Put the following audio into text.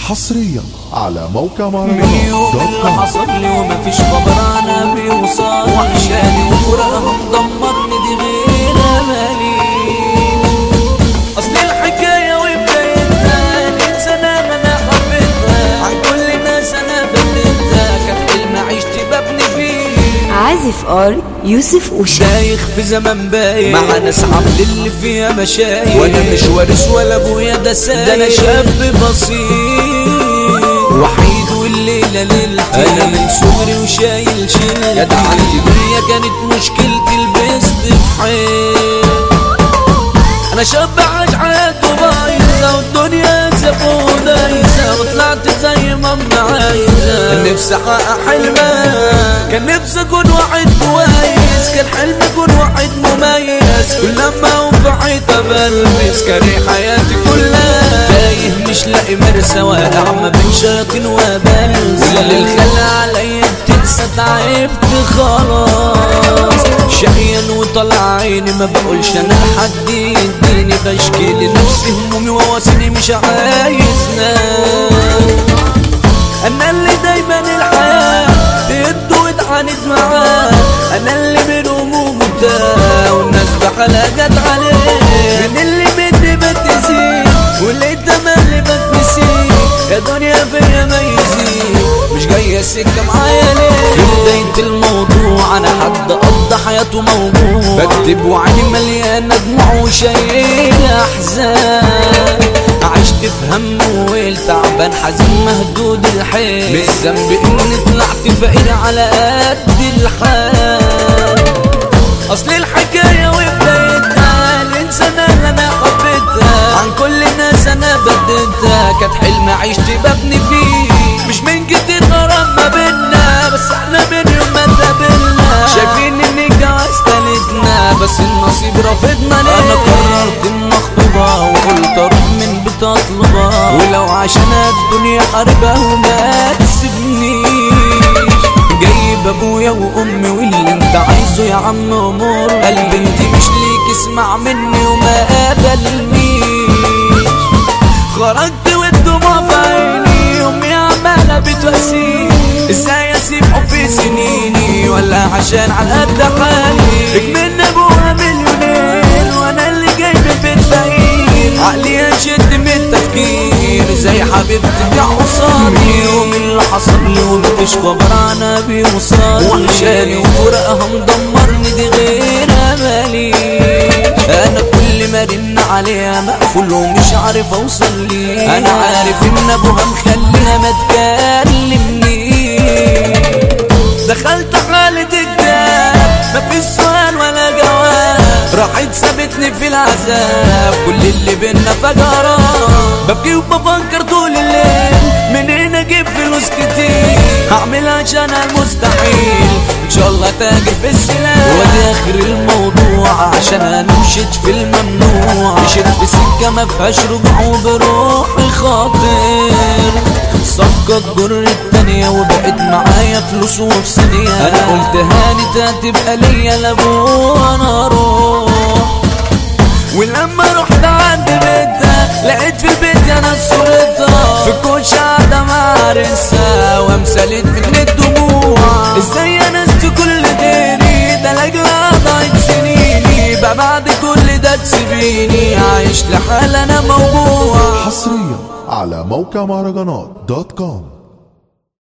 حصريا على موقع من يوم مهرجانات دوت اللي كوم حصل لي ومفيش خبر عنها بيوصل وحشاني وفراقها مدمرني دي غير امالي اصل الحكايه وبدايتها الانسان انا حبيتها عن كل الناس انا بديتها كان حلم عيشتي ببني فيه عازف ار يوسف وشا دايخ في زمن بايخ مع ناس عبد اللي فيها مشايخ وانا مش وارث ولا ابويا ده سايق ده انا شاب بسيط وحيد والليلة ليلتي انا من صغري وشايل شيلتي جدع عندي دنيا كانت مشكلتي لبست في حيل انا شاب عاش حياته بايظه والدنيا سابوه دايسه وطلعت زي ما انا عايزه نفسي احقق حلمي كان نفسي اكون واحد كويس كان حلمي اكون واحد مميز كل لما اقوم في حيطه بلبس كاره حياتي كلها تايه مش لاقي مرسى واقع ما بين شياطين وبلس واللي الخلق عليا بتنسى تعبت خلاص شقيان وطلع عيني ما بقولش انا لحد يديني بشكي لنفسي همومي وواسني مش عايز نام انا اللي دايما الحياة بيده واتعاند معاه انا اللي من همومه تاه والناس بحالها جت عليه من اللي مني بتزيد واللي تملي بتنسيه يا دنيا فيا ما يزيد مش جاية سكة معايا ليه في بداية الموضوع انا حد قضى حياته موجود بكتب وعيني مليانة دموع وشايل احزان عشت في هم وويل تعبان حزين مهدود الحيل مش ذنبي اني طلعت فقير على قد الحال اصل الحكايه وبدايتها الانسانه اللي انا حبيتها عن كل الناس انا بديتها كانت حلم عيشتي ببني فيه مش من كتير غرام ما بينا بس احنا من يوم ما اتقابلنا شايفين ان الجواز تالتنا بس النصيب رافضنا ليه انا قررت ان اخطبها وقلت اروح من بيت اطلبها ولو عشان الدنيا حاربها وما تسيبنيش جايب ابويا وامي واللي انت عايزه يا عم امور قلبي انت مش ليك اسمع مني وما قابلنيش خرجت والدموع في عيني امي عماله بتواسيني ازاي اسيب حبي سنيني ولا عشان على قد حالي اكمن ابوها مليونير وانا اللي جاي من بيت فقير عقلي يشد من التفكير زي حبيبتي بتاع قصادي يوم اللي حصل لي ومفيش خبر عنها بيوصل وحشاني وفراقها مدمرني دي غير امالي انا كل ما رن عليها مقفول ومش عارف اوصل ليه انا عارف ان ابوها مخليها ما تكلمنيش دخلت حالة اكتئاب مفيش سؤال ولا جواب راحت سابتني في العذاب كل اللي بينا فجأة ببكي وبفكر طول الليل منين اجيب فلوس كتير هعمل عشان المستحيل ان شاء الله تاجر في السلاح ودي اخر الموضوع عشان انا مشيت في الممنوع مشيت في سكه ما فيهاش رجوع وبروحي خاطر صفقة تجر التانية وبقت معايا فلوس وفي ثانية أنا قلت هانت هتبقى ليا لابوها أنا أروح ولما رحت عند بيتها لقيت في البيت انا صورتها في الكوش قاعدة مع عرسها وامثلت من الدموع ازاي انا نست كل غيري ده لاجلها ضاعت سنيني بقى بعد كل ده تسيبيني عايش لحال انا موجوع حصريا على موقع مهرجانات دوت كوم